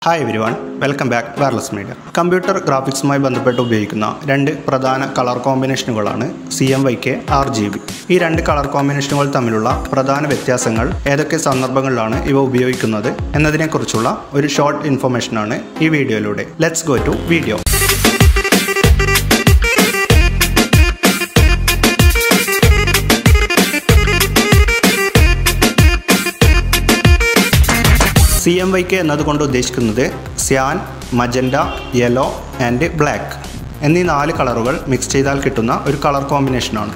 hi everyone welcome back wireless media computer ഗ്രാഫിക്സുമായി ബന്ധപ്പെട്ട് ഉപയോഗിക്കുന്ന രണ്ട് പ്രധാന കളർ കോമ്പിനേഷനുകളാണ് C M Y K R G B ഈ രണ്ട് കളർ കോമ്പിനേഷനുകൾ തമ്മിലുള്ള പ്രധാന വ്യത്യാസങ്ങൾ ഏതൊക്കെ സന്ദർഭങ്ങളിലാണ് ഇവ ഉപയോഗിക്കുന്നത് എന്നതിനെക്കുറിച്ചുള്ള ഒരു ഷോർട്ട് ഇൻഫർമേഷനാണ് ഈ വീഡിയോയിലൂടെ let's go to video C M Y K എന്നതുകൊണ്ട് ഉദ്ദേശിക്കുന്നത് cyan magenta yellow and black എന്നീ നാല് കളറുകൾ മിക്സ് ചെയ്താൽ കിട്ടുന്ന ഒരു കളർ കോമ്പിനേഷനാണ്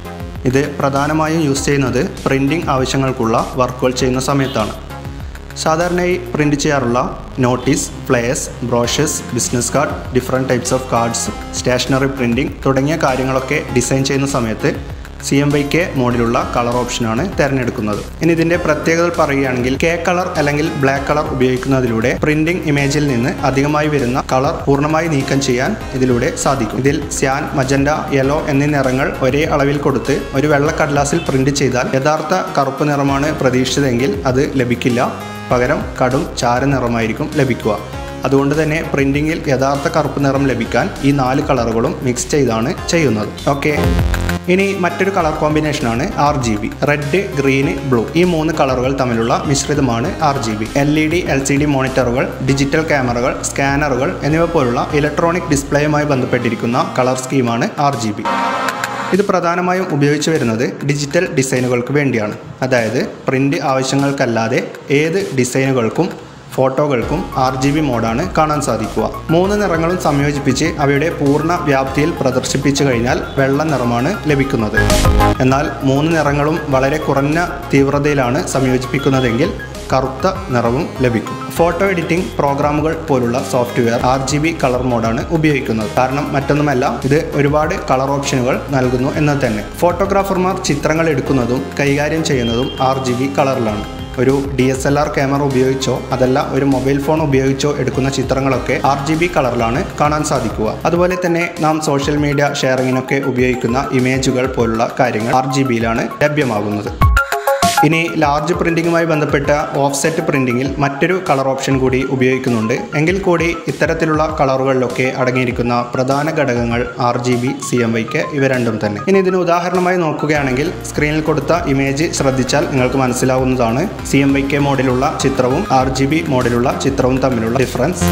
ഇത് പ്രധാനമായും യൂസ് ചെയ്യുന്നത് പ്രിൻറ്റിംഗ് ആവശ്യങ്ങൾക്കുള്ള വർക്കുകൾ ചെയ്യുന്ന സമയത്താണ് സാധാരണയായി പ്രിൻറ്റ് ചെയ്യാറുള്ള notice flyers brochures business card different types of cards stationery printing തുടങ്ങിയ കാര്യങ്ങളൊക്കെ ഡിസൈൻ ചെയ്യുന്ന സമയത്ത് സി എം വൈ കെ മോഡിലുള്ള കളർ ഓപ്ഷനാണ് തിരഞ്ഞെടുക്കുന്നത് ഇനി ഇതിന്റെ പ്രത്യേകതകൾ പറയുകയാണെങ്കിൽ കെ കളർ അല്ലെങ്കിൽ ബ്ലാക്ക് കളർ ഉപയോഗിക്കുന്നതിലൂടെ പ്രിന്റിംഗ് ഇമേജിൽ നിന്ന് അധികമായി വരുന്ന കളർ പൂർണ്ണമായി നീക്കം ചെയ്യാൻ ഇതിലൂടെ സാധിക്കും ഇതിൽ സ്യാൻ മജൻഡ യെല്ലോ എന്നീ നിറങ്ങൾ ഒരേ അളവിൽ കൊടുത്ത് ഒരു വെള്ള കടലാസിൽ പ്രിന്റ് ചെയ്താൽ യഥാർത്ഥ കറുപ്പ് നിറമാണ് പ്രതീക്ഷിച്ചതെങ്കിൽ അത് ലഭിക്കില്ല പകരം കടും ചാര നിറമായിരിക്കും ലഭിക്കുക അതുകൊണ്ട് തന്നെ പ്രിന്റിങ്ങിൽ യഥാർത്ഥ കറുപ്പ് നിറം ലഭിക്കാൻ ഈ നാല് കളറുകളും മിക്സ് ചെയ്താണ് ചെയ്യുന്നത് ഓക്കെ ഇനി മറ്റൊരു കളർ കോമ്പിനേഷനാണ് R G B red green blue ഈ മൂന്ന് കളറുകൾ തമ്മിലുള്ള മിശ്രിതമാണ് R G B L E D L C D മോണിറ്ററുകൾ ഡിജിറ്റൽ ക്യാമറകൾ സ്കാനറുകൾ എന്നിവ പോലുള്ള ഇലക്ട്രോണിക് ഡിസ്പ്ലേയുമായി ബന്ധപ്പെട്ടിരിക്കുന്ന കളർ സ്കീമാണ് ആർ ജി ബി ഇത് പ്രധാനമായും ഉപയോഗിച്ചു വരുന്നത് ഡിജിറ്റൽ ഡിസൈനുകൾക്ക് വേണ്ടിയാണ് അതായത് പ്രിൻ്റ് ആവശ്യങ്ങൾക്കല്ലാതെ ഏത് ഡിസൈനുകൾക്കും ഫോട്ടോകൾക്കും ആർ ജി ബി മോഡാണ് കാണാൻ സാധിക്കുക മൂന്ന് നിറങ്ങളും സംയോജിപ്പിച്ച് അവയുടെ പൂർണ്ണ വ്യാപ്തിയിൽ പ്രദർശിപ്പിച്ചു കഴിഞ്ഞാൽ വെള്ള നിറമാണ് ലഭിക്കുന്നത് എന്നാൽ മൂന്ന് നിറങ്ങളും വളരെ കുറഞ്ഞ തീവ്രതയിലാണ് സംയോജിപ്പിക്കുന്നതെങ്കിൽ കറുത്ത നിറവും ലഭിക്കും ഫോട്ടോ എഡിറ്റിംഗ് പ്രോഗ്രാമുകൾ പോലുള്ള software R G B colour മോഡാണ് ഉപയോഗിക്കുന്നത് കാരണം മറ്റൊന്നുമല്ല ഇത് ഒരുപാട് കളർ ഓപ്ഷനുകൾ നൽകുന്നു എന്നത് തന്നെ ഫോട്ടോഗ്രാഫർമാർ ചിത്രങ്ങൾ എടുക്കുന്നതും കൈകാര്യം ചെയ്യുന്നതും ആർ ജി ബി കളറിലാണ് ഒരു D S L R camera ഉപയോഗിച്ചോ അതല്ല ഒരു മൊബൈൽ ഫോൺ ഉപയോഗിച്ചോ എടുക്കുന്ന ചിത്രങ്ങളൊക്കെ ആർ ജി ബി കളറിലാണ് കാണാൻ സാധിക്കുക അതുപോലെ തന്നെ നാം സോഷ്യൽ മീഡിയ ഷെയറിങ്ങിനൊക്കെ ഉപയോഗിക്കുന്ന ഇമേജുകൾ പോലുള്ള കാര്യങ്ങൾ ആർ ജി ബിയിലാണ് ലഭ്യമാകുന്നത് ഇനി ലാർജ് പ്രിൻറ്റിങ്ങുമായി ബന്ധപ്പെട്ട ഓഫ്സെറ്റ് പ്രിൻറ്റിങ്ങിൽ മറ്റൊരു കളർ ഓപ്ഷൻ കൂടി ഉപയോഗിക്കുന്നുണ്ട് എങ്കിൽ കൂടി ഇത്തരത്തിലുള്ള കളറുകളിലൊക്കെ അടങ്ങിയിരിക്കുന്ന പ്രധാന ഘടകങ്ങൾ R G B C M വൈക്ക് ഇവ രണ്ടും തന്നെ ഇനി ഇതിന് ഉദാഹരണമായി നോക്കുകയാണെങ്കിൽ സ്ക്രീനിൽ കൊടുത്ത ഇമേജ് ശ്രദ്ധിച്ചാൽ നിങ്ങൾക്ക് മനസ്സിലാവുന്നതാണ് സി എം വൈ കെ മോഡിലുള്ള ചിത്രവും ആർ ജി ബി മോഡിലുള്ള ചിത്രവും തമ്മിലുള്ള difference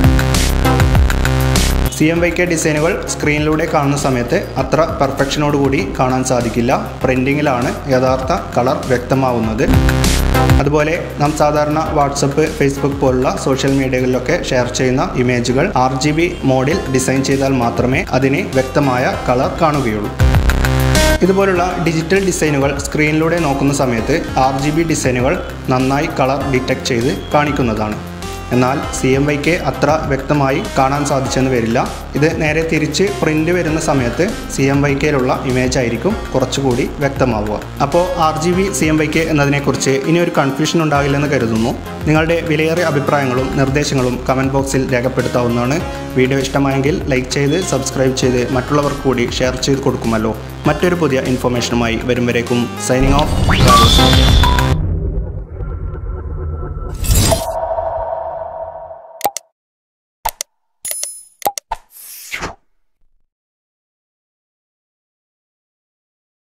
C M Y K ഡിസൈനുകൾ സ്ക്രീനിലൂടെ കാണുന്ന സമയത്ത് അത്ര പെർഫെക്ഷനോടുകൂടി കാണാൻ സാധിക്കില്ല പ്രിൻറ്റിങ്ങിലാണ് യഥാർത്ഥ കളർ വ്യക്തമാവുന്നത് അതുപോലെ നാം സാധാരണ വാട്സപ്പ് ഫേസ്ബുക്ക് പോലുള്ള സോഷ്യൽ മീഡിയകളിലൊക്കെ ഷെയർ ചെയ്യുന്ന ഇമേജുകൾ ആർ ജി ബി മോഡിൽ ഡിസൈൻ ചെയ്താൽ മാത്രമേ അതിന് വ്യക്തമായ കളർ കാണുകയുള്ളൂ ഇതുപോലുള്ള ഡിജിറ്റൽ ഡിസൈനുകൾ സ്ക്രീനിലൂടെ നോക്കുന്ന സമയത്ത് ആർ ജി ബി ഡിസൈനുകൾ നന്നായി കളർ ഡിറ്റക്ട് ചെയ്ത് കാണിക്കുന്നതാണ് എന്നാൽ സി എം വൈക്ക് അത്ര വ്യക്തമായി കാണാൻ സാധിച്ചെന്ന് വരില്ല ഇത് നേരെ തിരിച്ച് പ്രിൻ്റ് വരുന്ന സമയത്ത് സി എം വൈക്കയിലുള്ള ഇമേജ് ആയിരിക്കും കുറച്ചുകൂടി വ്യക്തമാവുക അപ്പോൾ R G B C M വൈക്ക് എന്നതിനെക്കുറിച്ച് ഇനി ഒരു കൺഫ്യൂഷൻ ഉണ്ടാകില്ലെന്ന് കരുതുന്നു നിങ്ങളുടെ വിലയേറിയ അഭിപ്രായങ്ങളും നിർദ്ദേശങ്ങളും കമൻറ്റ് ബോക്സിൽ രേഖപ്പെടുത്താവുന്നതാണ് വീഡിയോ ഇഷ്ടമായെങ്കിൽ ലൈക്ക് ചെയ്ത് സബ്സ്ക്രൈബ് ചെയ്ത് മറ്റുള്ളവർക്ക് കൂടി ഷെയർ ചെയ്ത് കൊടുക്കുമല്ലോ മറ്റൊരു പുതിയ ഇൻഫർമേഷനുമായി വരും വരേക്കും സൈനിങ് ഓഫ്